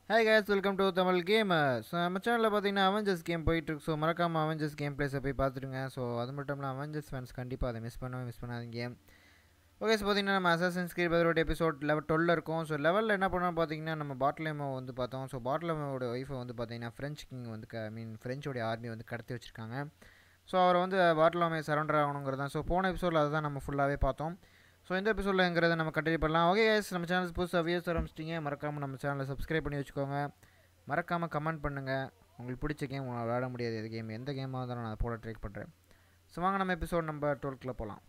Hi guys welcome to Tamil game so நம்ம சேனலில் பார்த்தீங்கன்னா அவெஞ்சர்ஸ் கேம் போயிட்டுருக்கு ஸோ மறக்காமல் அவெஞ்சர்ஸ் கேம் பிளேஸை போய் பார்த்துருங்க ஸோ அது மட்டும் இல்லாமல் அவெஞ்சர்ஸ் ஃபேன்ஸ் கண்டிப்பாக அதை மிஸ் பண்ணவே மிஸ் பண்ணாதீங்க ஓகே ஸோ பார்த்தீங்கன்னா நம்ம அசாசன்ஸ் கிரீட் பதிலோட எபிசோட் லெவல் டுவெல் இருக்கும் ஸோ லெவலில் என்ன பண்ணோம் பார்த்தீங்கன்னா நம்ம பாட்லேமோ வந்து பார்த்தோம் ஸோ பாட்லேமோட ஒய்ஃபை வந்து பார்த்தீங்கன்னா ஃப்ரெஞ்ச் கிங் வந்து ஐ மீன் ஃப்ரெஞ்சோடைய ஆர்மி வந்து கடத்தி வச்சுருக்காங்க ஸோ அவரை வந்து பாட்லாமே சரண்டர் ஆகணுங்கிறது தான் ஸோ போன எபிசோடில் அதை தான் நம்ம ஃபுல்லாகவே பார்த்தோம் ஸோ இந்த எபிசோட்லங்கிறத நம்ம கண்டினியூ பண்ணலாம் ஓகே guys நம்ம சேனல் புதுசாக வியூஸ் ஆரம்பிச்சிட்டிங்க மறக்காமல் நம்ம சேனலை சப்ஸ்கிரைப் பண்ணி வச்சுக்கோங்க மறக்காமல் கமெண்ட் பண்ணுங்கள் உங்களுக்கு பிடிச்ச கேம் உங்களால் விளையாட முடியாது எது கேம் எந்த கேமாக இருந்தாலும் நான் அதை போட ட்ரை பண்ணுறேன் ஸோ வாங்க நம்ம எபிசோட் நம்பர் டுவெல்த்தில் போகலாம்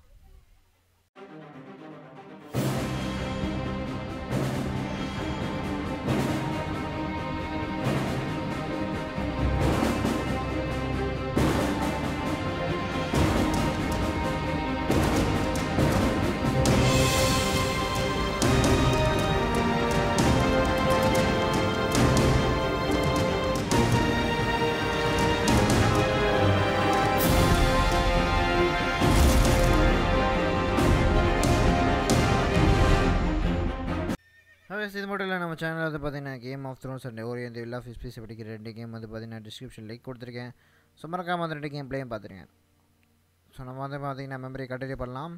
ஓகே இது மட்டும் இல்லை நம்ம சேனலில் வந்து பார்த்தீங்கன்னா கேம் ஆஃப் த்ரோன்ஸ் அண்ட் ஓரியோ இந்த வில்லா ஃபிஸ் பீஸ் படிக்கிற ரெண்டு கேம் வந்து பார்த்தீங்கன்னா டிஸ்கிரிப்ஷன் லிங்க் கொடுத்துருக்கேன் ஸோ மறக்காமல் அந்த ரெண்டு கேம் பிளேயும் பார்த்துருங்க ஸோ நம்ம வந்து பார்த்தீங்கன்னா மெமரி கண்டினியூ பண்ணலாம்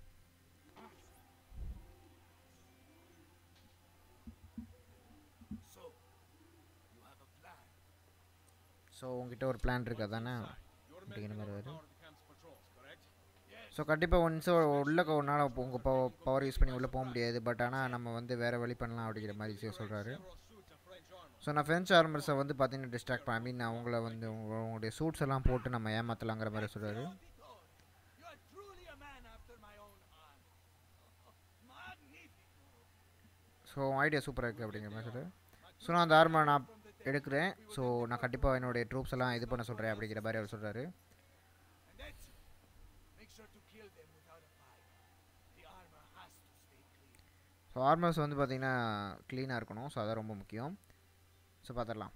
So, you have a plan. So உங்ககிட்ட ஒரு பிளான் இருக்கா தானே You're அப்படிங்கிற மாதிரி வருது power the camp's patrols, correct? Yes. So கண்டிப்பாக ஒன்ஸ் உள்ளே உன்னால் உங்கள் பவர் யூஸ் பண்ணி உள்ளே போக முடியாது பட் ஆனால் நம்ம வந்து வேறு வழி பண்ணலாம் அப்படிங்கிற மாதிரி விஷயம் சொல்கிறாரு Several suits of French armor. So நான் ஃப்ரெஞ்ச் ஆர்மர்ஸை வந்து பார்த்தீங்கன்னா டிஸ்ட்ராக்ட் பண்ண ஐ மீன் அவங்கள வந்து உங்க- உங்களுடைய சூட்ஸ் எல்லாம் போட்டு நம்ம ஏமாற்றலாங்கிற மாதிரி சொல்கிறாரு You are truly a man after my own heart. Magnifico. So idea சூப்பராக இருக்குது அப்படிங்கிற மாதிரி சொல்கிறாரு ஸோ நான் அந்த ஆர்மரை நான் எடுக்கிறேன் ஸோ நான் கண்டிப்பாக என்னுடைய ட்ரூப்ஸ் எல்லாம் இது பண்ண சொல்கிறேன் அப்படிங்கிற மாதிரி அவர் சொல்கிறாரு And that's it. Make sure to kill them without a fight. The armor has to stay clean. So armours வந்து பார்த்தீங்கன்னா க்ளீனாக இருக்கணும் ஸோ அதான் ரொம்ப முக்கியம் ஸோ பார்த்துடலாம்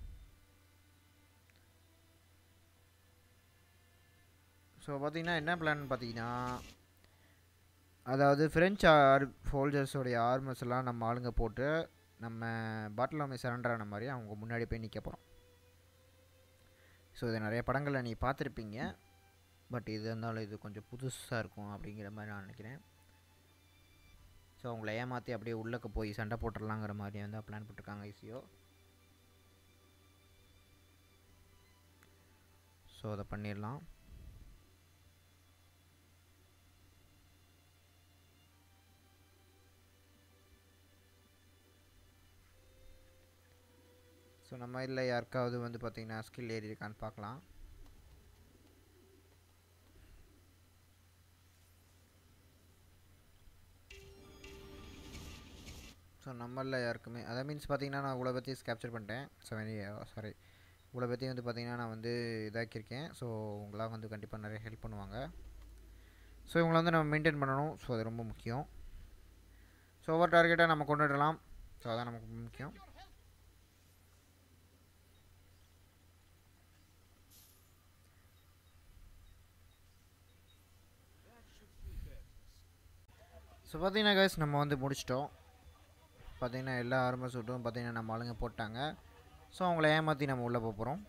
ஸோ பார்த்தீங்கன்னா என்ன பிளான் பார்த்தீங்கன்னா அதாவது ஃப்ரெஞ்ச் ஆர் ஃபோல்ஜர்ஸோடைய ஆர்மர்ஸ் எல்லாம் நம்ம ஆளுங்க போட்டு நம்ம பாட்டில் சரண்டர் ஆன மாதிரி அவங்க முன்னாடி போய் நிற்க போகிறோம் ஸோ இது நிறைய படங்களில் நீ பார்த்துருப்பீங்க பட் இது இருந்தாலும் இது கொஞ்சம் புதுசாக இருக்கும் அப்படிங்கிற மாதிரி நான் நினைக்கிறேன் ஸோ அவங்கள ஏமாற்றி அப்படியே உள்ளக்க போய் சண்டை போட்டுடலாங்கிற மாதிரி வந்து பிளான் போட்டிருக்காங்க ஈஸியோ ஸோ அதை பண்ணிடலாம் ஸோ நம்ம இதில் யாருக்காவது வந்து பார்த்திங்கன்னா ஸ்கில் ஏறி இருக்கான்னு பார்க்கலாம் ஸோ நம்மளில் யாருக்குமே அதை மீன்ஸ் பார்த்தீங்கன்னா நான் இவ்வளோ பற்றி கேப்சர் பண்ணிட்டேன் ஸோ சாரி இவ்வளோ பற்றி வந்து பார்த்தீங்கன்னா நான் வந்து இதாக்கியிருக்கேன் ஸோ உங்களாம் வந்து கண்டிப்பாக நிறைய ஹெல்ப் பண்ணுவாங்க ஸோ இவங்களை வந்து நம்ம மெயின்டைன் பண்ணணும் ஸோ அது ரொம்ப முக்கியம் ஸோ ஒவ்வொரு டார்கெட்டாக நம்ம கொண்டுடலாம் ஸோ அதான் நமக்கு முக்கியம் ஸோ பார்த்தீங்கன்னா guys நம்ம வந்து முடிச்சிட்டோம் பார்த்தீங்கன்னா எல்லா ஆர்மர் சூட்டும் பார்த்தீங்கன்னா நம்ம ஆளுங்க போட்டாங்க ஸோ அவங்கள ஏமாற்றி நம்ம உள்ளே போக போகிறோம்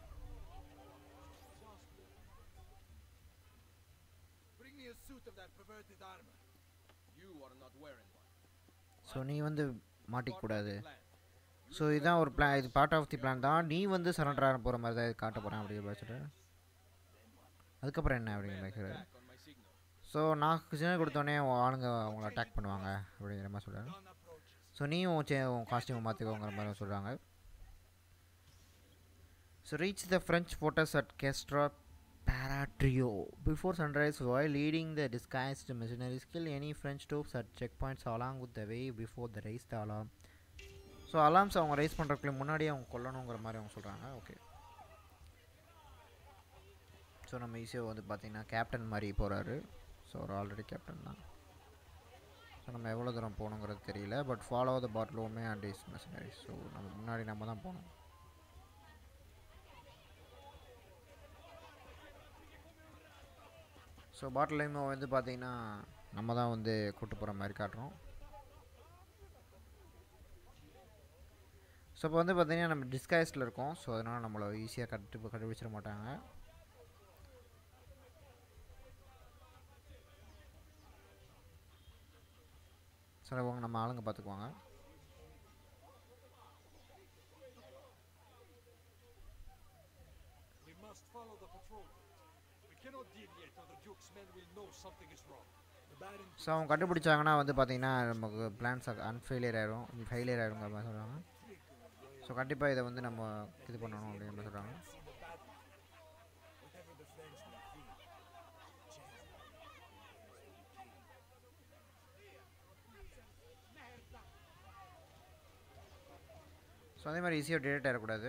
Bring me a suit of that perverted armor. You are not wearing one. So நீ வந்து மாட்டிக்கூடாது Plan. ஸோ இதுதான் ஒரு பிளான் இது பார்ட் ஆஃப் தி பிளான் தான் நீ வந்து சரண்டர் ஆக போகிற மாதிரி தான் இது காட்ட போகிறேன் அப்படிங்கிற மாதிரி சொல்கிறேன் அதுக்கப்புறம் என்ன அப்படிங்கிற மாதிரி சொல்கிறாரு Back on my signal. So நான் சின்ன கொடுத்தோடனே உன் ஆளுங்க அவங்கள அட்டாக் பண்ணுவாங்க அப்படிங்கிற மாதிரி சொல்கிறாரு Dawn approaches. ஸோ நீயும் உன் சே- உன் காஸ்டியூம் மாற்றிக்கோங்கிற மாதிரி சொல்கிறாங்க so reach the French photos at Castra Paratrio. Before sunrise, while leading the disguised mercenaries, kill any French troops at checkpoints along with the way before they raise the alarm. So alarms அவங்க raise பண்ணுறதுக்கு முன்னாடியே அவங்க கொல்லணுங்கிற மாதிரி அவங்க சொல்கிறாங்க okay so நம்ம ஈஸியாக வந்து பார்த்திங்கன்னா கேப்டன் மாதிரி போகிறாரு ஸோ ஒரு ஆல்ரெடி கேப்டன் தான் ஸோ நம்ம எவ்வளோ தூரம் போகணுங்கிறது தெரியல but follow the Bartolomeo and is machineries so நம்ம முன்னாடி நம்ம தான் போகணும் ஸோ பாட்டிலையுமே வந்து பார்த்தீங்கன்னா நம்ம தான் வந்து கூட்டு போகிற மாதிரி காட்டுறோம் ஸோ இப்போ வந்து பார்த்தீங்கன்னா நம்ம டிஸ்கைஸில் இருக்கோம் ஸோ அதனால் நம்மளை ஈஸியாக கட்டு கண்டுபிடிச்சிட மாட்டாங்க சரி வாங்க நம்ம ஆளுங்க பார்த்துக்குவாங்க We must follow the patrol route. We cannot deviate or the Duke's men will know something is wrong. The Baron so அவங்க கண்டுபிடிச்சாங்கன்னா வந்து பார்த்தீங்கன்னா நமக்கு பிளான்ஸ் அன்ஃபெயிலியர் ஆயிரும் ஃபெயிலியர் ஆயிருங்கிற மாதிரி சொல்கிறாங்க ஸோ கண்டிப்பாக இதை வந்து நம்ம இது பண்ணணும் அப்படிங்கிற மாதிரி சொல்கிறாங்க see the battle. Whatever the French may think, so அதே மாதிரி ஈஸியாக டிடெக்ட் ஆகிடக்கூடாது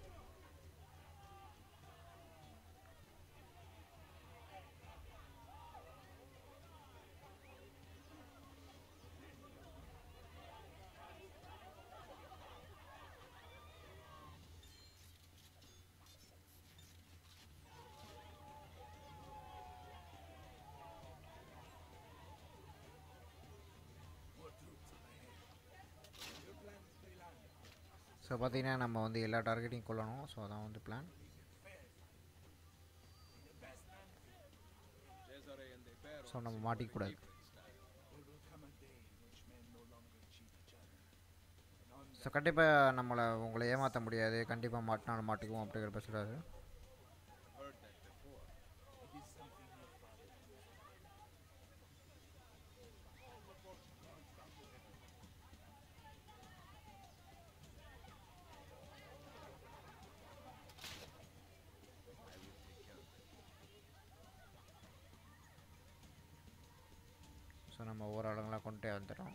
ஸோ பார்த்தீங்கன்னா நம்ம வந்து எல்லா டார்கெட்டையும் கொல்லணும் ஸோ அதான் வந்து பிளான் ஸோ நம்ம மாட்டிக்கக்கூடாது there will come a day in which men no longer cheat each other. And on so கண்டிப்பாக நம்மளை உங்களை ஏமாற்ற முடியாது கண்டிப்பாக மாட்டினாலும் மாட்டிக்குவோம் அப்படிங்கிற சொல்கிறாரு it is something your father so நம்ம ஒவ்வொரு ஆளுங்களாக கொண்டுட்டே வந்துட்டோம்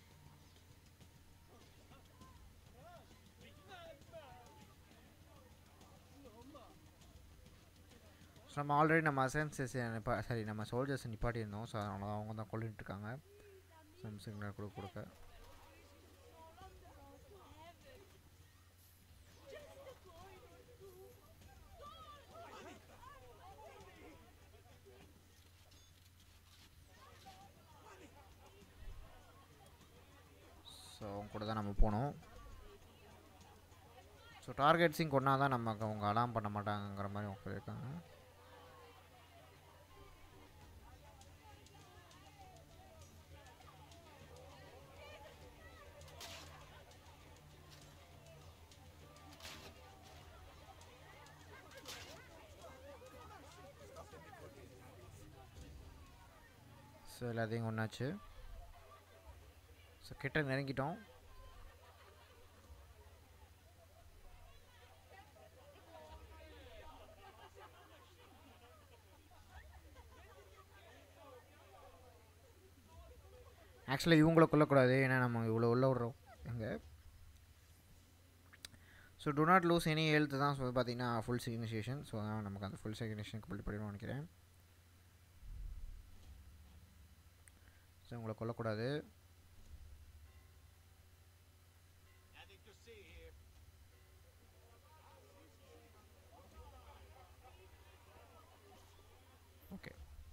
ஸோ நம்ம ஆல்ரெடி நம்ம அசன்சஸ் நிப்பா சரி நம்ம சோல்ஜர்ஸ் நிப்பாட்டியிருந்தோம் ஸோ அதனால தான் அவங்க தான் கொல்லிட்டு இருக்காங்க சம் சிக்னல் கொடுக்க கொடுக்க ஸோ அவங்க கூட தான் நம்ம போனோம் ஸோ டார்கெட்ஸையும் கொண்டா தான் நமக்கு அவங்க அலாம் பண்ண மாட்டாங்கங்கிற மாதிரி அவங்க சொல்லியிருக்காங்க ஸோ எல்லாத்தையும் ஒன்றாச்சு ஸோ கிட்ட நெருங்கிட்டோம் ஆக்சுவலாக இவங்கள கொல்லக்கூடாது ஏன்னா நம்ம இவ்வளோ உள்ள விட்றோம் எங்கே so do not lose any health தான் ஸோ பார்த்தீங்கன்னா ஃபுல் சிக்னிஷேஷன் ஸோ அதான் நமக்கு அந்த ஃபுல் சிக்னிஷன் கம்ப்ளீட் பண்ணிடுவோம்னு நினைக்கிறேன் ஸோ உங்களை கொல்லக்கூடாது Nothing to see here. Okay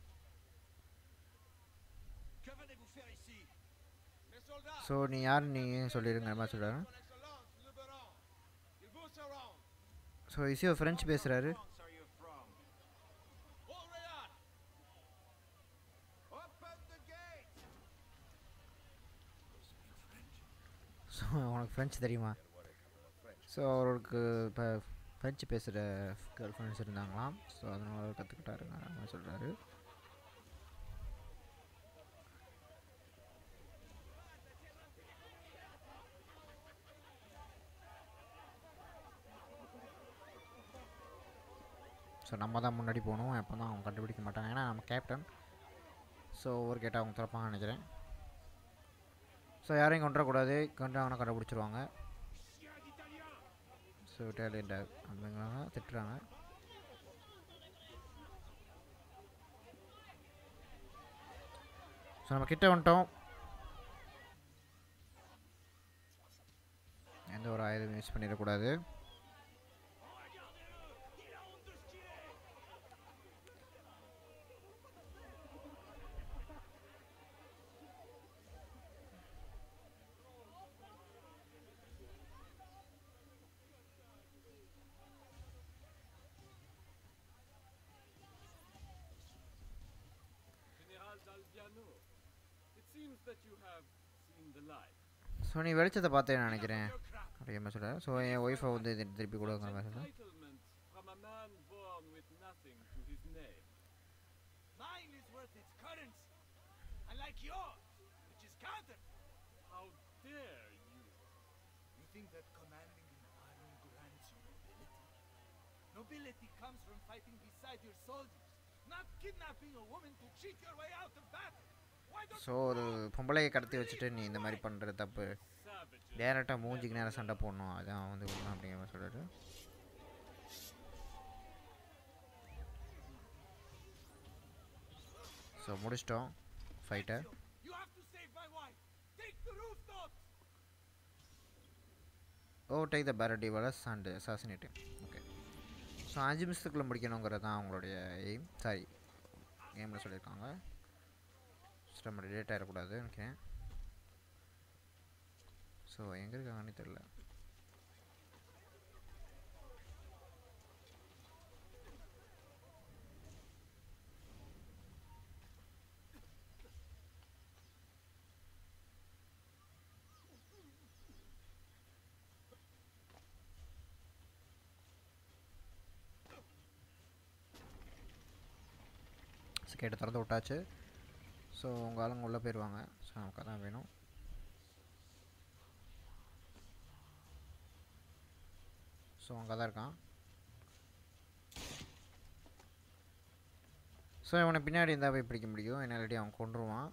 Que venez-vous faire ici Mes soldats so நீ யார் நீ சொல்லிடுங்கிற மாதிரி சொல்கிறாரு Son Excellence, le Baron. Il vous surround. So Ezio French பேசுகிறாரு France are you from? Orléans! Open the gate! So உனக்கு French தெரியுமா so அவருக்கு இப்போ ஃப்ரெஞ்சு பேசுகிற கேர்ள் ஃப்ரெண்ட்ஸ் இருந்தாங்களாம் ஸோ அதனால அவர் கற்றுக்கிட்டாருங்க மாதிரி சொல்கிறாரு ஸோ நம்ம தான் முன்னாடி போகணும் எப்போ தான் அவங்க கண்டுபிடிக்க மாட்டாங்க ஏன்னா நம்ம கேப்டன் ஸோ ஒவ்வொரு கேட்டால் அவங்க திறப்பாங்கன்னு நினைக்கிறேன் ஸோ யாரையும் கொண்டுறக்கூடாது கொண்டாங்கன்னா கண்டுபிடிச்சிருவாங்க ஸோ டேலண்ட் அப்படிங்கிறாங்க திட்டுறாங்க ஸோ நம்ம கிட்ட வந்துட்டோம் எந்த ஒரு ஆயுதம் யூஸ் பண்ணிடக்கூடாது seems that you have seen the light. So நீ வெளிச்சத்தை பார்த்தேன்னு நினைக்கிறேன் Your crap. அப்படிங்கிற மாதிரி சொல்கிறேன் ஸோ என் ஒய்ஃபை வந்து இது திருப்பி கொடுங்கிற மாதிரி சொல்கிறேன் Entitlement from a man born with nothing to his name. Mine is worth its currency. Unlike yours, which is counterfeit. How dare you? You think that commanding an army grants you nobility? Nobility comes from fighting beside your soldiers, not kidnapping a woman to cheat your way out of battle. Why don't so ஒரு பொம்பளையை கடத்தி வச்சுட்டு நீ இந்த மாதிரி பண்ணுற தப்பு Savages. டேரெக்டாக மூஞ்சிக்கு நேரம் சண்டை போடணும் அதான் வந்து உண்மை அப்படிங்கிற மாதிரி சொல்கிறாரு ஸோ முடிச்சிட்டோம் ஃபைட்டை you have to save my wife? Take the rooftops! Oh take the Baron de Valois and assassinate okay so அஞ்சு நிமிஷத்துக்குள்ளே முடிக்கணுங்கிறது தான் அவங்களுடைய எய்ம் சாரி கேமில் சொல்லியிருக்காங்க சிஸ்டம் லேட் ஆகிடக்கூடாது நினைக்கிறேன் ஸோ எங்கே இருக்காங்கன்னு தெரில கேட்டு திறந்து விட்டாச்சு ஸோ உங்கள் ஆளுங்க உள்ளே போயிடுவாங்க ஸோ நமக்கு அதான் வேணும் ஸோ அங்கே தான் இருக்கான் ஸோ இவனை பின்னாடி இருந்தால் போய் பிடிக்க முடியும் என்ன இல்லாட்டி அவன் கொண்டுருவான்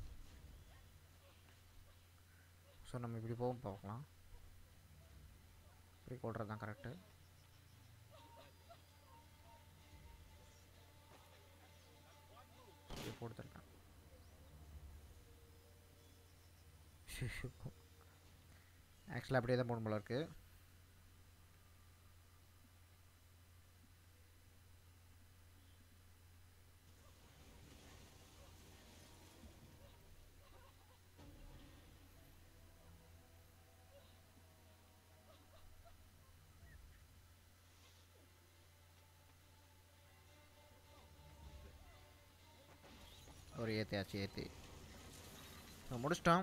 ஸோ நம்ம இப்படி போகும் பார்க்கலாம் இப்படி கொள்றது தான் கரெக்டு இப்படி போட்டுருக்கேன் ஆக்சுவலாக அப்படியே தான் போகணும் போல இருக்குது ஒரு ஏற்றியாச்சு ஏற்றி ஸோ முடிச்சிட்டோம்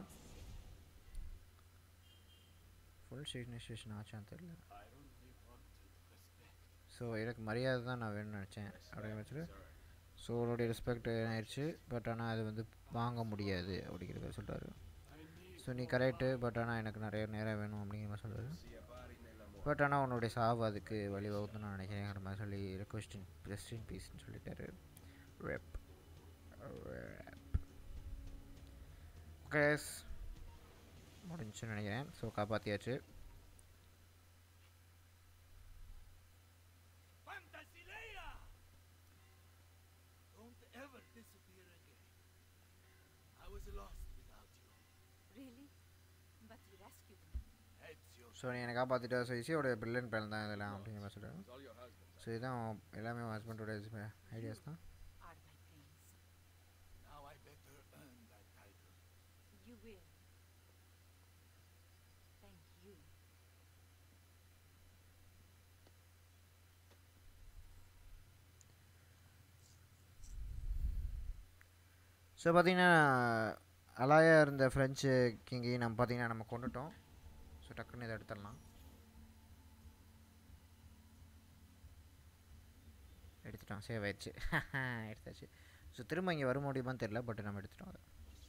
ஃபுல் சிக்னேஷன் ஆச்சான்னு தெரியல I only wanted respect. So எனக்கு மரியாதை தான் நான் வேணும்னு நினச்சேன் அப்படின்னு வச்சுட்டு ஸோ உன்னுடைய ரெஸ்பெக்ட் ஆயிடுச்சு பட் ஆனால் அது வந்து வாங்க முடியாது அப்படிங்கிறத சொல்கிறாரு I need ஸோ நீ கரெக்டு பட் ஆனால் எனக்கு நிறைய நேரம் வேணும் அப்படிங்கிற மாதிரி சொல்கிறாரு பட் ஆனால் உன்னுடைய சாவு அதுக்கு வழிவகுத்துன்னு நான் நினைக்கிறேங்கிற மாதிரி சொல்லி ரெக்வஸ்டின் ரெஸ்டின் பீஸ்ன்னு சொல்லிட்டாரு ரெப் கேஸ் முடிஞ்சுன்னு நினைக்கிறேன் ஸோ காப்பாற்றியாச்சு Fantasileia! Don't ever disappear again. I was lost without you. Really? But you rescued me. Ezio. So நீ என்னை காப்பாற்றிட்டா ஸோ இசையோட பிரில்லியன் பிளான் தான் இதெல்லாம் அப்படிங்கிற மாதிரி சொல்கிறாரு all your husband. ஸோ இதுதான் உன் எல்லாமே உன் ஹஸ்பண்டோட ஐடியாஸ் தான் Are my prince. Now I better earn that title. You will. Thank you. So பார்த்தீங்கன்னா அலாயா இருந்த ஃப்ரெஞ்சு கிங்கையும் நம்ம பார்த்தீங்கன்னா நம்ம கொண்டுட்டோம் ஸோ டக்குன்னு இதை எடுத்துடலாம் எடுத்துட்டோம் சேவ் ஆயிடுச்சு எடுத்தாச்சு ஸோ திரும்ப இங்கே வர முடியுமான்னு தெரில பட் நம்ம எடுத்துட்டோம் அதை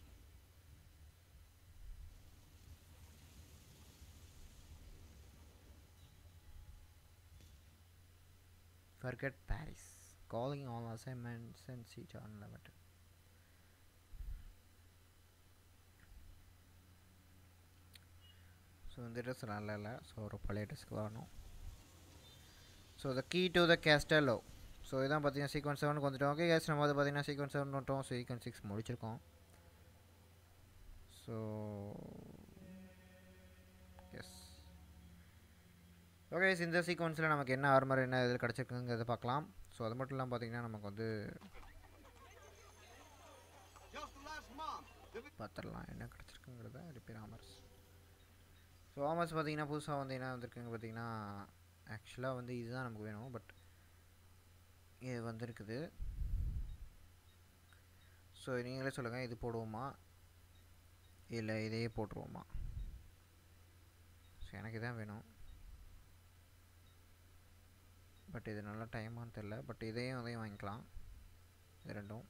Forget Paris. Calling all assignments and seat unlimited. So இந்த ட்ரெஸ் நல்லா இல்லை ஸோ ஒரு பழைய ட்ரெஸ்க்கு வரணும் so the key to the Castello so இதான் பார்த்தீங்கன்னா சீக்வன்ஸ் செவனுக்கு வந்துட்டோம் ஓகே கேஸ் நம்ம வந்து பார்த்தீங்கன்னா சீக்வன்ஸ் செவன் வந்துட்டோம் சீக்வன்ஸ் சிக்ஸ் முடிச்சிருக்கோம் ஸோ எஸ் ஓகே இந்த சீக்வன்ஸில் நமக்கு என்ன ஆர்மர் என்ன இதில் கிடச்சிருக்குங்கிறத பார்க்கலாம் ஸோ அது மட்டும் இல்லாமல் பார்த்தீங்கன்னா நமக்கு வந்து Just last month, the பார்த்துடலாம் என்ன கிடச்சிருக்குங்கிறத ரிப்பேர் ஆமர்ஸ் ஸோ ஆமர்ஸ் பார்த்தீங்கன்னா புதுசாக வந்து என்ன வந்திருக்குங்க பார்த்தீங்கன்னா ஆக்சுவலாக வந்து இதுதான் நமக்கு வேணும் பட் இது வந்திருக்குது ஸோ நீங்களே சொல்லுங்கள் இது போடுவோமா இல்லை இதையே போட்டுருவோமா ஸோ எனக்கு இதான் வேணும் பட் இது நல்லா டைமான்னு தெரில பட் இதையும் அதையும் வாங்கிக்கலாம் இது ரெண்டும்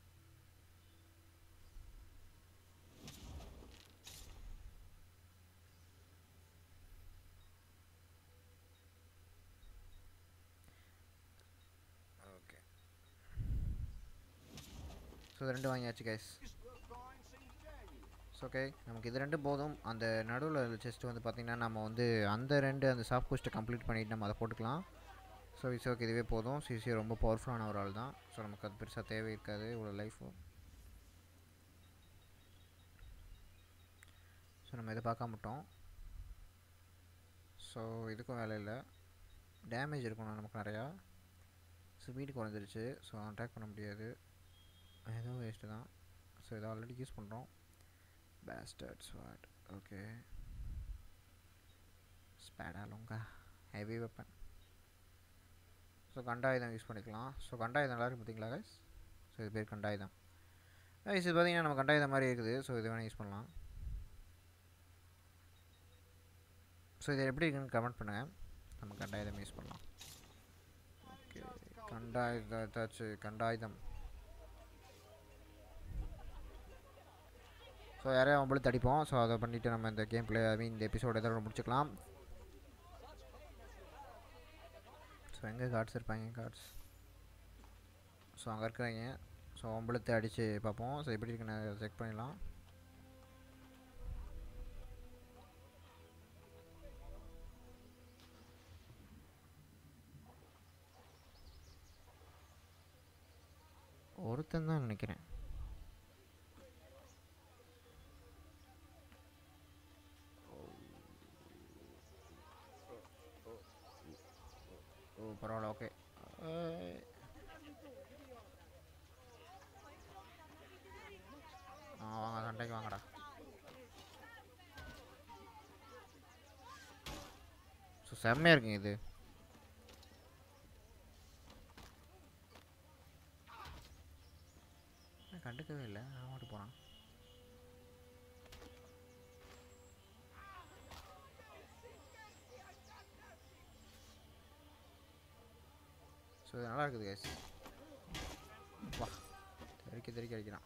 ஓகே ஸோ இது ரெண்டும் வாங்கியாச்சு கைஸ் ஓகே நமக்கு இது ரெண்டும் போதும் அந்த நடுவில் செஸ்ட் வந்து பார்த்திங்கன்னா நம்ம வந்து அந்த ரெண்டு அந்த சாஃப்ட் கோஸ்ட்டை கம்ப்ளீட் பண்ணிவிட்டு நம்ம அதை போட்டுக்கலாம் ஸோ இட்ஸ் ஓகே இதுவே போதும் சிசி ரொம்ப பவர்ஃபுல்லான ஒரு ஆள் தான் ஸோ நமக்கு அது பெருசாக தேவை இருக்காது இவ்வளோ லைஃபும் ஸோ நம்ம இதை பார்க்க மாட்டோம் ஸோ இதுக்கும் வேலை இல்லை டேமேஜ் இருக்கணும் நமக்கு நிறையா ஸ்பீடு குறைஞ்சிருச்சு ஸோ அட்டாக் பண்ண முடியாது ஏதோ வேஸ்ட்டு தான் ஸோ இதை ஆல்ரெடி யூஸ் பண்ணுறோம் பேஸ்டர்ட் ஸ்வாட் ஓகே ஸ்பேடா லொங்கா ஹெவி வெப்பன் ஸோ கண்டாயுதம் யூஸ் பண்ணிக்கலாம் ஸோ கண்டாயுதம் நல்லா இருக்கு பார்த்தீங்களா கைஸ் ஸோ இது பேர் கண்டாயுதம் கைஸ் இது பார்த்தீங்கன்னா நம்ம கண்டாயுதம் மாதிரி இருக்குது ஸோ இது வேணால் யூஸ் பண்ணலாம் ஸோ இது எப்படி இருக்குன்னு கமெண்ட் பண்ணுங்கள் நம்ம கண்டாயுதம் யூஸ் பண்ணலாம் ஓகே கண்டாயுதம் ஏதாச்சும் கண்டாயுதம் ஸோ யாரையும் அவங்களும் தடிப்போம் ஸோ அதை பண்ணிவிட்டு நம்ம இந்த கேம் பிளே ஐ மீன் இந்த எபிசோட இதோட முடிச்சுக்கலாம் ஸோ எங்கே கார்ட்ஸ் இருப்பாங்க கார்ட்ஸ் ஸோ அங்கே இருக்கிறாங்க ஸோ ஒம்பளத்தை அடித்து பார்ப்போம் ஸோ எப்படி இருக்குன்னு செக் பண்ணிடலாம் ஒருத்தன் தான் நினைக்கிறேன் ஓ பரவாயில்ல ஓகே ஆ வாங்க சண்டைக்கு வாங்கடா ஸோ செம்மையாக இருக்குங்க இது நான் கண்டுக்கவே இல்லை அவன் மட்டும் போகிறான் ஸோ இது நல்லா இருக்குது கேஸ் வா தெறிக்க தெறிக்க அடிக்கிறான்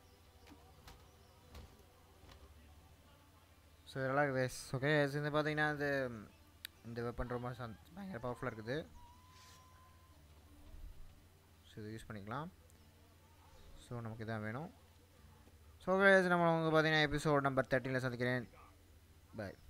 ஸோ இது நல்லா இருக்குது கேஸ் ஓகே இது பார்த்தீங்கன்னா இது இந்த வெப்பன் ரொம்ப சந் பயங்கர பவர்ஃபுல்லாக இருக்குது ஸோ இது யூஸ் பண்ணிக்கலாம் ஸோ நமக்கு இதான் வேணும் ஸோ நம்ம வந்து பார்த்தீங்கன்னா எபிசோட் நம்பர் தேர்ட்டீனில் சந்திக்கிறேன் பாய்